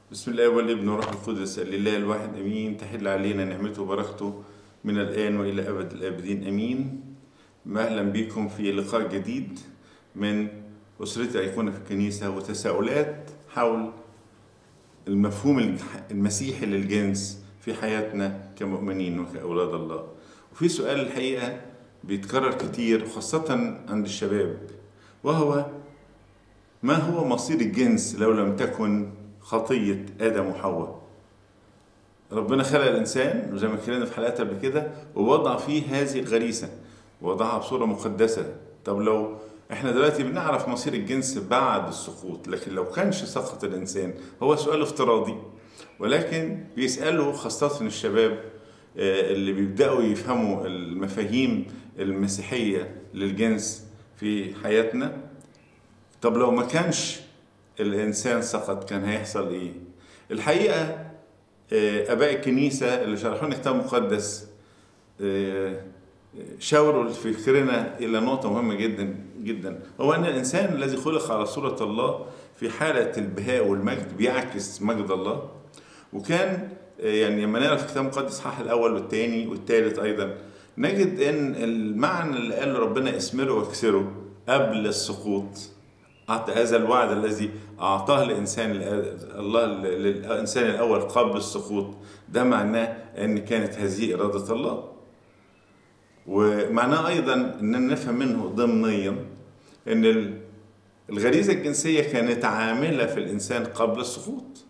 بسم الله والابن والروح القدس لله الواحد امين تحل علينا نعمته وبركته من الان والى ابد الابدين امين اهلا بكم في لقاء جديد من اسرتي ايقونه في الكنيسه وتساؤلات حول المفهوم المسيحي للجنس في حياتنا كمؤمنين وكاولاد الله وفي سؤال الحقيقه بيتكرر كتير خاصه عند الشباب وهو ما هو مصير الجنس لو لم تكن خطية آدم وحواء ربنا خلق الإنسان وزي ما اتكلمنا في حلقات قبل كده ووضع فيه هذه الغريزة ووضعها بصورة مقدسة طب لو احنا دلوقتي بنعرف مصير الجنس بعد السقوط لكن لو كانش سقط الإنسان هو سؤال افتراضي ولكن بيسأله خاصة الشباب اللي بيبدأوا يفهموا المفاهيم المسيحية للجنس في حياتنا طب لو ما كانش الانسان سقط كان هيحصل ايه الحقيقه اباء الكنيسه اللي شرحوا لنا كتاب مقدس شاوروا في فكرنا الى نقطه مهمه جدا جدا هو ان الانسان الذي خلق على صوره الله في حاله البهاء والمجد بيعكس مجد الله وكان يعني لما نقرا في الكتاب المقدس الصحاح الاول والثاني والثالث ايضا نجد ان المعنى اللي قال ربنا اسمره واكسره قبل السقوط أعطى هذا الوعد الذي أعطاه الإنسان الله للإنسان الأول قبل السقوط ده معناه أن كانت هذه إرادة الله ومعناه أيضا أن نفهم منه ضمنيا أن الغريزة الجنسية كانت عاملة في الإنسان قبل السقوط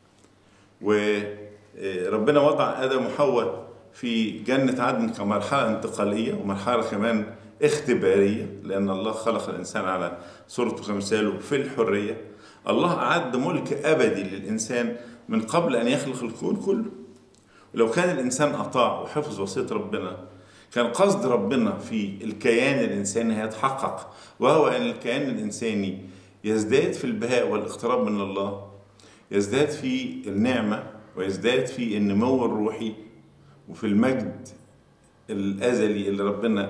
وربنا وضع آدم وحواء في جنة عدن كمرحلة انتقالية ومرحلة كمان اختبارية لأن الله خلق الإنسان على صورته كمثاله في الحرية الله أعد ملك أبدي للإنسان من قبل أن يخلق الكون كله ولو كان الإنسان أطاع وحفظ وصية ربنا كان قصد ربنا في الكيان الإنساني هيتحقق وهو أن الكيان الإنساني يزداد في البهاء والاقتراب من الله يزداد في النعمة ويزداد في النمو الروحي وفي المجد الأزلي اللي ربنا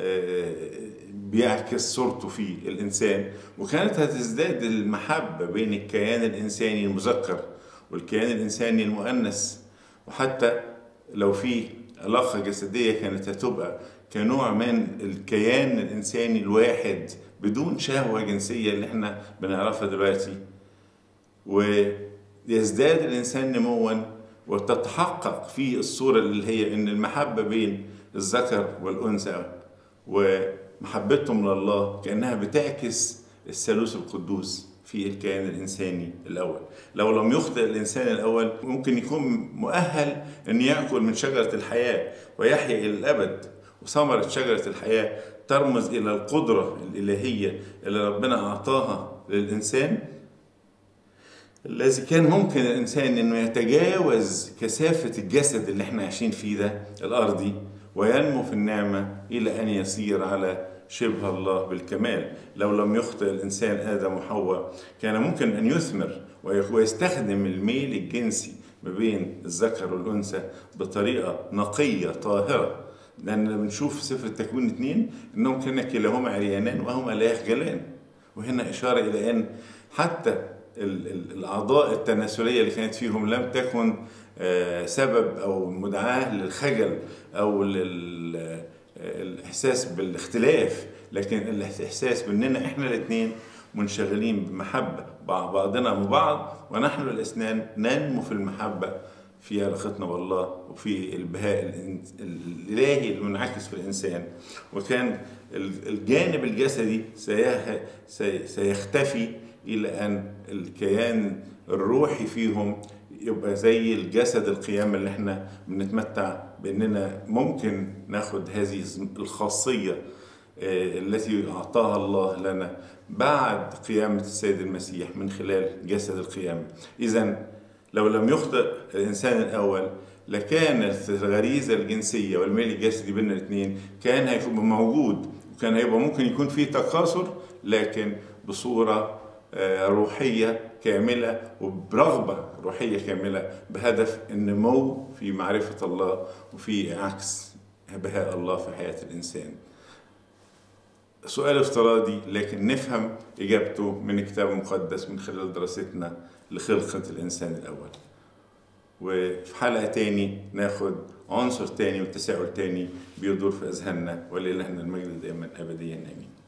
بيعكس صورته في الإنسان وكانت هتزداد المحبة بين الكيان الإنساني المذكر والكيان الإنساني المؤنث وحتى لو في علاقة جسدية كانت هتبقى كنوع من الكيان الإنساني الواحد بدون شهوة جنسية اللي احنا بنعرفها دلوقتي ويزداد الإنسان نموا وتتحقق فيه الصورة اللي هي إن المحبة بين الذكر والأنثى ومحبتهم لله كأنها بتعكس الثالوث القدوس في الكيان الإنساني الأول لو لم يخطئ الإنسان الأول ممكن يكون مؤهل أن يأكل من شجرة الحياة ويحيا إلى الأبد وثمرة شجرة الحياة ترمز إلى القدرة الإلهية اللي ربنا أعطاها للإنسان الذي كان ممكن الإنسان أنه يتجاوز كثافة الجسد اللي احنا عايشين فيه ده الأرضي وينمو في النعمة إلى أن يسير على شبه الله بالكمال لو لم يخطئ الإنسان آدم وحواء كان ممكن أن يثمر ويستخدم الميل الجنسي ما بين الذكر والأنثى بطريقة نقية طاهرة لأن بنشوف في سفر التكوين اثنين أنهم كان كلاهما عريانان وهما لا يخجلان وهنا إشارة إلى أن حتى الأعضاء التناسلية اللي كانت فيهم لم تكن سبب او مدعاه للخجل او للاحساس بالاختلاف لكن الاحساس باننا احنا الاثنين منشغلين بمحبه بعضنا من بعض ونحن الاثنان ننمو في المحبه في علاقتنا بالله وفي البهاء الالهي المنعكس في الانسان وكان الجانب الجسدي سيختفي الى ان الكيان الروحي فيهم يبقى زي الجسد القيام اللي احنا بنتمتع باننا ممكن ناخد هذه الخاصيه التي اعطاها الله لنا بعد قيامه السيد المسيح من خلال جسد القيامه. اذا لو لم يخطئ الانسان الاول لكانت الغريزه الجنسيه والميل الجسدي بين الاثنين كان هيبقى موجود وكان هيبقى ممكن يكون فيه تكاثر لكن بصوره روحيه كامله وبرغبه روحيه كامله بهدف النمو في معرفه الله وفي عكس بهاء الله في حياه الانسان. سؤال افتراضي لكن نفهم إجابته من الكتاب المقدس من خلال دراستنا لخلقة الإنسان الأول وفي حلقة تاني ناخد عنصر تاني وتساؤل تاني بيدور في أذهاننا ولإلهنا المجد دائما أبديا آمين